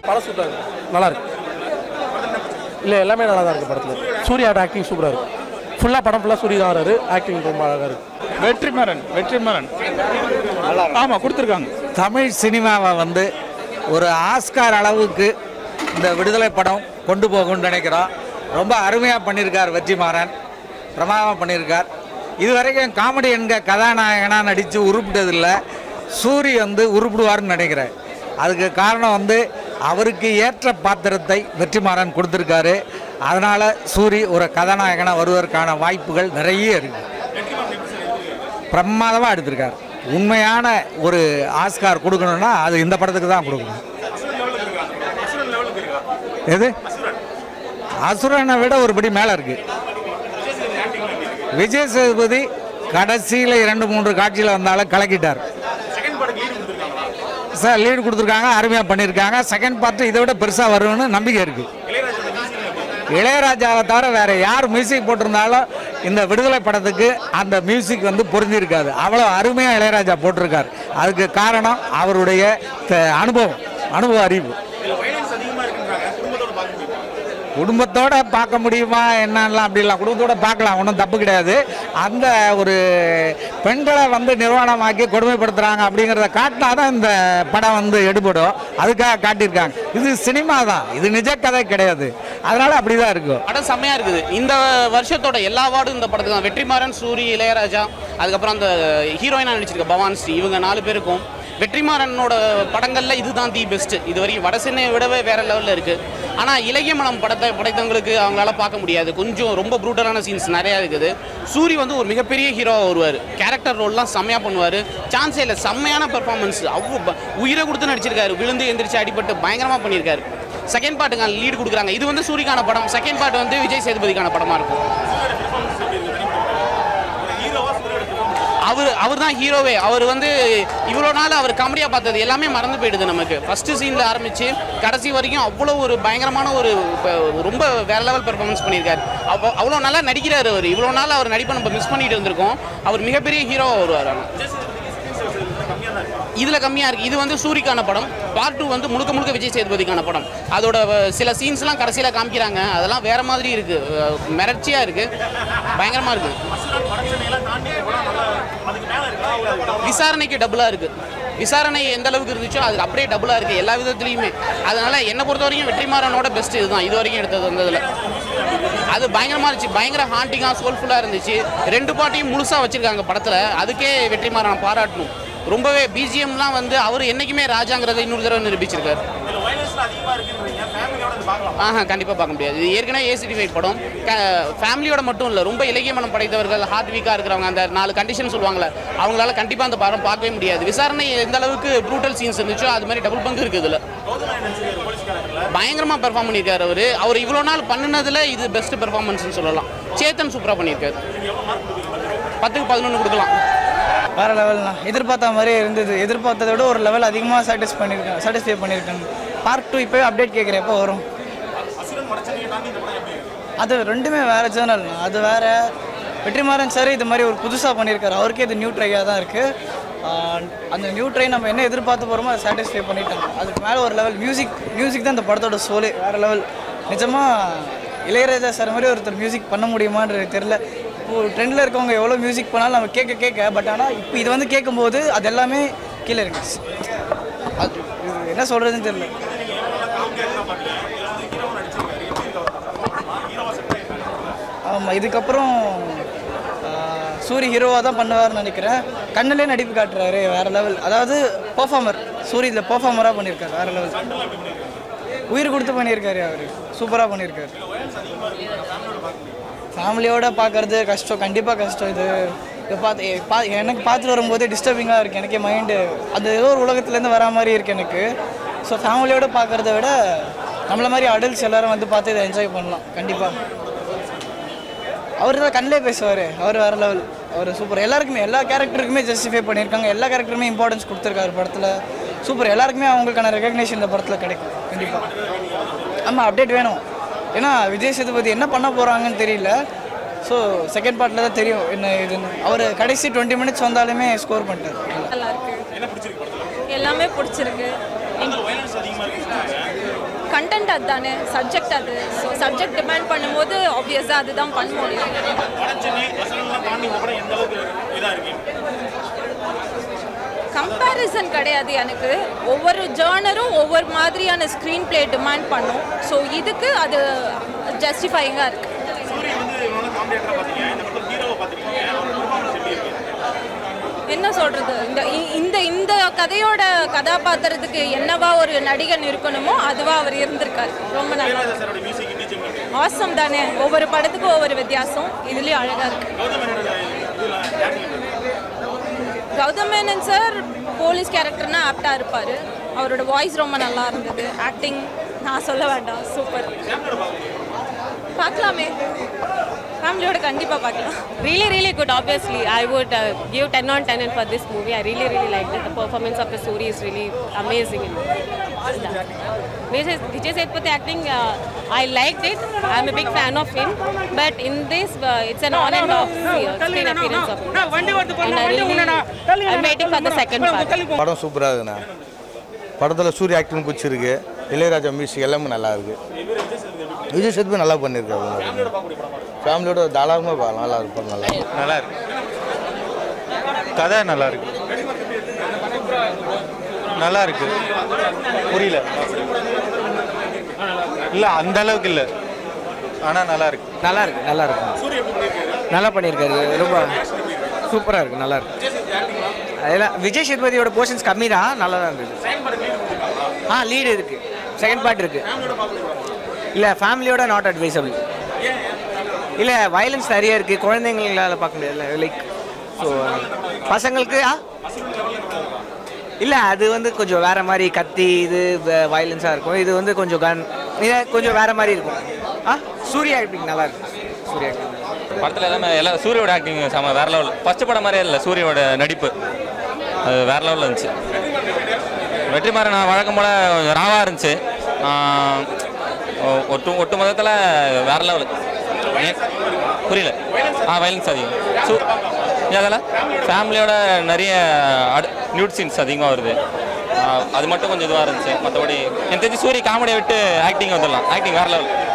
படம் சூப்பராக இருக்கு நல்லா இருக்கு இல்லை எல்லாமே நல்லா தான் இருக்கு படத்தில் சூர்யாவோட ஆக்டிங் சூப்பராக இருக்கு ஃபுல்லாக படம் ஃபுல்லாக சூரிய தான் வராரு ஆக்டிங் ரொம்ப அழகாக இருக்கு வெற்றிமாறன் வெற்றிமாறன் ஆமாம் கொடுத்துருக்காங்க தமிழ் சினிமாவை வந்து ஒரு ஆஸ்கார் அளவுக்கு இந்த விடுதலை படம் கொண்டு போகும்னு நினைக்கிறோம் ரொம்ப அருமையாக பண்ணியிருக்கார் வெற்றிமாறன் பிரமாதமாக பண்ணியிருக்கார் இது வரைக்கும் காமெடி என்க கதாநாயகனாக நடித்து உருப்பிட்டதில்லை சூரி வந்து உருப்பிடுவார்னு நினைக்கிறேன் அதுக்கு காரணம் வந்து அவருக்கு ஏற்ற பாத்திரத்தை வெற்றிமாறன் கொடுத்துருக்காரு அதனால் சூரி ஒரு கதாநாயகனாக வருவதற்கான வாய்ப்புகள் நிறைய இருக்குது பிரமாதமாக எடுத்திருக்கார் உண்மையான ஒரு ஆஸ்கார் கொடுக்கணும்னா அது இந்த படத்துக்கு தான் கொடுக்கணும் எது அசுரனை விட ஒரு படி மேலே இருக்கு விஜய் சேதுபதி கடைசியில் இரண்டு மூன்று காட்சியில் வந்தாலும் கலக்கிட்டார் சார் லீடு கொடுத்துருக்காங்க அருமையாக பண்ணியிருக்காங்க செகண்ட் பார்ட் இதை விட பெருசாக வரும்னு நம்பிக்கை இருக்குது இளையராஜாவை தவிர வேற யார் மியூசிக் போட்டிருந்தாலும் இந்த விடுதலை படத்துக்கு அந்த மியூசிக் வந்து பொருந்திருக்காது அவ்வளோ அருமையாக இளையராஜா போட்டிருக்காரு அதுக்கு காரணம் அவருடைய த- அனுபவம் அனுபவ அறிவு குடும்பத்தோட பார்க்க முடியுமா என்னெல்லாம் அப்படிலாம் குடும்பத்தோட பார்க்கலாம் ஒன்றும் தப்பு கிடையாது அந்த ஒரு பெண்களை வந்து நிர்வாணமாக்கி கொடுமைப்படுத்துகிறாங்க அப்படிங்கிறத காட்டினா தான் இந்த படம் வந்து எடுபடும் அதுக்காக காட்டியிருக்காங்க இது சினிமா தான் இது நிஜ கதை கிடையாது அதனால அப்படி தான் இருக்கும் படம் செம்மையா இருக்குது இந்த வருஷத்தோட எல்லா அவார்டும் இந்த படத்துக்கு தான் வெற்றிமாறன் சூரி இளையராஜா அதுக்கப்புறம் அந்த ஹீரோயினா நடிச்சிருக்க பவான் ஸ்ரீ இவங்க நாலு பேருக்கும் வெற்றிமாறனோட படங்கள்ல இதுதான் தி பெஸ்ட் இது வரைக்கும் வட சென்னையை விடவே வேற லெவலில் இருக்கு ஆனா இலக்கிய மனம் படத்தை படைத்தவங்களுக்கு அவங்களால பார்க்க முடியாது கொஞ்சம் ரொம்ப ப்ரூட்டலான சீன்ஸ் நிறைய இருக்குது சூரி வந்து ஒரு மிகப்பெரிய ஹீரோவா வருவார் கேரக்டர் ரோல்லாம் செம்மையா பண்ணுவார் சான்ஸே இல்லை செம்மையான பெர்ஃபார்மன்ஸ் அவ்வளோ ப- உயிரை கொடுத்து நடிச்சிருக்காரு விழுந்து எந்திரிச்சு அடிபட்டு பயங்கரமா பண்ணியிருக்காரு செகண்ட் பார்ட்டுக்கு லீடு கொடுக்குறாங்க இது வந்து சூரிக்கான படம் செகண்ட் பார்ட் வந்து விஜய் சேதுபதிக்கான படமா இருக்கும் அவர் அவர் தான் ஹீரோவே அவர் வந்து இவ்வளோ நாள் அவர் காமெடியாக பார்த்தது எல்லாமே மறந்து போயிடுது நமக்கு ஃபர்ஸ்ட் சீனில் ஆரம்பிச்சு கடைசி வரைக்கும் அவ்வளோ ஒரு பயங்கரமான ஒரு ப- ரொம்ப வேற லெவல் பெர்ஃபார்மன்ஸ் பண்ணியிருக்காரு அவ்வளோ அவ்வளோ நல்லா நடிக்கிறாரு அவர் இவ்வளோ நாள் அவர் நடிப்பை நம்ம மிஸ் பண்ணிட்டு இருந்திருக்கோம் அவர் மிகப்பெரிய ஹீரோவாக வருவார் ஆனால் இதில் கம்மியாக இருக்குது இது வந்து சூரிக்கான படம் பார்ட் டூ வந்து முழுக்க முழுக்க விஜய் சேதுபதிக்கான படம் அதோட அஹ், சில சீன்ஸ்லாம் கடைசியில் காமிக்கிறாங்க அதெல்லாம் வேற மாதிரி இருக்குது மிரட்சியாக இருக்குது பயங்கரமாக இருக்குது விசாரணைக்கு டபுளாக இருக்குது விசாரணை எந்த அளவுக்கு இருந்துச்சோ அதுக்கு அப்படியே டபுளாக இருக்குது எல்லா விதத்துலையுமே அதனால என்னை பொறுத்த வரைக்கும் வெற்றிமாறனோட பெஸ்ட் இதுதான் இது வரைக்கும் எடுத்தது வந்ததில் அது பயங்கரமாக இருந்துச்சு பயங்கர ஹாண்டிங்காக சோல்ஃபுல்லாக இருந்துச்சு ரெண்டு பாட்டையும் முழுசாக வச்சுருக்காங்க படத்தில் அதுக்கே வெற்றிமாறன் பாராட்டணும் ரொம்பவே பிஜிஎம்லாம் வந்து அவர் என்றைக்குமே ராஜாங்கிறத இன்னொரு தடவை நிரூபிச்சிருக்காரு ஆஹா கண்டிப்பாக பார்க்க முடியாது இது ஏற்கனவே ஏசிடிஃபைட் படம் ஃபேமிலியோட மட்டும் இல்லை ரொம்ப இலக்கிய மனம் படைத்தவர்கள் ஹார்ட் வீக்காக இருக்கிறவங்க அந்த நாலு கண்டிஷன் சொல்லுவாங்கல்ல அவங்களால கண்டிப்பாக அந்த படம் பார்க்கவே முடியாது விசாரணை எந்த அளவுக்கு ப்ரூட்டல் சீன்ஸ் இருந்துச்சோ அது மாதிரி டபுள் பங்கு இருக்குது இதில் பயங்கரமாக பெர்ஃபார்ம் பண்ணியிருக்காரு அவர் அவர் இவ்வளோ நாள் பண்ணினதில் இது பெஸ்ட் பெர்ஃபார்மன்ஸ்னு சொல்லலாம் சேத்தன் சூப்பராக பண்ணியிருக்காரு பத்துக்கு பதினொன்று கொடுக்கலாம் வேறு லெவல்ண்ணா எதிர்பார்த்த மாதிரியே இருந்தது எதிர்பார்த்ததை விட ஒரு லெவல் அதிகமாக சாட்டிஸ் பண்ணியிருக்கேன் சாட்டிஸ்ஃபை பண்ணியிருக்கேன் பார்ட் டூ இப்போவே அப்டேட் கேட்குறேன் எப்போ வரும் அது ரெண்டுமே வேறு ஜேர்னல் அது வேறு வெற்றிமாறன் சார் இது மாதிரி ஒரு புதுசாக பண்ணியிருக்காரு அவருக்கே இது நியூ ட்ரையாக தான் இருக்குது அந்த நியூ ட்ரை நம்ம என்ன எதிர்பார்த்து போகிறோமோ அதை சாட்டிஸ்ஃபை பண்ணிட்டாங்க அதுக்கு மேலே ஒரு லெவல் மியூசிக் மியூசிக் தான் இந்த படத்தோட சோலே வேறு லெவல் நிஜமாக இளையராஜா சார் மாதிரி ஒருத்தர் மியூசிக் பண்ண முடியுமான்றது தெரில இப்போ ட்ரெண்டில் இருக்கவங்க எவ்வளோ மியூசிக் பண்ணாலும் நம்ம கேட்க கேட்க பட் ஆனால் இப்போ இது வந்து கேட்கும்போது அது எல்லாமே கீழே இருக்கு அது இது என்ன சொல்கிறதுன்னு தெரியல ஆமாம் இதுக்கப்புறம் ஆஹ், சூரி ஹீரோவாக தான் பண்ணுவார்னு நினைக்கிறேன் கண்ணிலே நடிப்பு காட்டுறாரு வேறு லெவல் அதாவது பெர்ஃபார்மர் சூரி இதில் பெர்ஃபார்மராக பண்ணியிருக்காரு வேறு லெவல் உயிர் கொடுத்து பண்ணியிருக்காரு அவர் சூப்பராக பண்ணியிருக்காரு ஃபேமிலியோட பார்க்கறது கஷ்டம் கண்டிப்பாக கஷ்டம் இது இதை பார்த்து எ- பா எனக்கு பார்த்துட்டு வரும்போது டிஸ்டர்பிங்காக இருக்குது எனக்கே மைண்டு அது ஏதோ ஒரு உலகத்துலேருந்து வரா மாதிரி இருக்குது எனக்கு ஸோ ஃபேமிலியோட பார்க்குறத விட நம்மள மாதிரி அடல்ட்ஸ் எல்லாரும் வந்து பார்த்து இதை என்ஜாய் பண்ணலாம் கண்டிப்பாக அவர் தான் கண்ணிலே பேசுவார் அவர் வேறு லெவல் அவர் சூப்பர் எல்லாருக்குமே எல்லா கேரக்டருக்குமே ஜஸ்டிஃபை பண்ணியிருக்காங்க எல்லா கேரக்டருமே இம்பார்ட்டன்ஸ் கொடுத்துருக்காரு படத்தில் சூப்பர் எல்லாருக்குமே அவங்களுக்கான ரெகக்னேஷன் இந்த படத்தில் கிடைக்கும் கண்டிப்பாக ஆமாம் அப்டேட் வேணும் ஏன்னா விஜய் சேதுபதி என்ன பண்ண போகிறாங்கன்னு தெரியல ஸோ செகண்ட் பார்ட்டில் தான் தெரியும் என்ன இதுன்னு அவர் கடைசி டுவெண்ட்டி மினிட்ஸ் வந்தாலுமே ஸ்கோர் பண்ணிட்டார் நல்லா இருக்கு எல்லாமே பிடிச்சிருக்கு கண்டென்ட் அதுதானே சப்ஜெக்ட் அது ஸோ சப்ஜெக்ட் டிமாண்ட் பண்ணும்போது ஆப்வியஸாக அதுதான் பண்ண முடியும் கம்பேரிசன் கிடையாது எனக்கு ஒவ்வொரு ஜேர்னரும் ஒவ்வொரு மாதிரியான ஸ்க்ரீன் ப்ளே டிமாண்ட் பண்ணும் ஸோ இதுக்கு அது ஜஸ்டிஃபைங்காக இருக்கு என்ன சொல்றது இந்த இ- இந்த இந்த கதையோட கதாபாத்திரத்துக்கு என்னவா ஒரு நடிகன் இருக்கணுமோ அதுவா அவர் இருந்திருக்காரு ரொம்ப நல்லா ஆசம் தானே ஒவ்வொரு படத்துக்கும் ஒவ்வொரு வித்தியாசம் இதுலயும் அழகா இருக்கு கௌதம் மேனன் சார் போலீஸ் கேரக்டர்னா ஆப்டா இருப்பாரு அவரோட வாய்ஸ் ரொம்ப நல்லா இருந்தது ஆக்டிங் நான் சொல்ல வேண்டாம் சூப்பர் பார்க்கலாமே ஃபேமிலியோட கண்டிப்பாக பார்க்கலாம் Really, really good. Obviously, I would uh, give 10 on 10 for this movie. I really, really liked it. The performance of the story is really amazing. In it. Vijay Vijay Sethupathi acting, uh, I liked it. I'm a big fan of him. But in this, uh, it's an on and off uh, screen appearance of him. And I really, I'm waiting for the second part. படம் சூப்பராக இருக்குண்ணா படத்தில் சூரிய acting பிடிச்சிருக்கு Ilaiyaraaja music எல்லாமே நல்லா இருக்கு விஜய் சேதுபதி நல்லா பண்ணியிருக்காரு ஃபேமிலியோட தாராளமாக பார்க்கலாம் நல்லா இருக்கு படம் நல்லா இருக்கு நல்லா இருக்கு கதை நல்லா இருக்கு நல்லா இருக்கு புரியல இல்லை அந்த அளவுக்கு இல்லை ஆனால் நல்லா இருக்கு நல்லா இருக்கு நல்லா இருக்கு நல்லா பண்ணியிருக்காரு ரொம்ப சூப்பராக இருக்கு நல்லா இருக்கு அதெல்லாம் விஜய் சேதுபதியோட போர்ஷன்ஸ் கம்மி தான் நல்லா தான் இருந்தது ஆ லீடு இருக்கு செகண்ட் பார்ட் இருக்கு இல்லை ஃபேமிலியோட நாட் அட்வைசபிள் இல்லை வயலன்ஸ் நிறைய இருக்கு குழந்தைங்களால பார்க்க முடியல லைக் ஸோ பசங்களுக்கு ஆ இல்லை அது வந்து கொஞ்சம் வேற மாதிரி கத்தி இது வயலன்ஸாக இருக்கும் இது வந்து கொஞ்சம் கன் இது கொஞ்சம் வேற மாதிரி இருக்கும் ஆ சூர்யா ஆக்டிங் நல்லா இருக்கு சூர்யா ஆக்டிங் படத்தில் எல்லாமே எல்லாம் சூரியோட ஆக்டிங் செம வேற லெவல் ஃபர்ஸ்ட் படம் மாதிரியே இல்லை சூரியோட நடிப்பு அது வேற லெவலில் இருந்துச்சு வெற்றிமாறன் வழக்கம் போல் கொஞ்சம் ராவாக இருந்துச்சு ஆஹ் ஒ- ஒட்டு ஒட்டு மொத்தத்தில் வேற லெவல் புரியல ஆ வயலன்ஸ் அதிகம் சூ அதில் ஃபேமிலியோட நிறைய நியூட் சீன்ஸ் அதிகமாக வருது ஆஹ் அது மட்டும் கொஞ்சம் இதுவாக இருந்துச்சு மற்றபடி எனக்கு தெரிஞ்சு சூரிய காமெடியை விட்டு ஆக்டிங் வந்துடலாம் ஆக்டிங் வேற லெவல்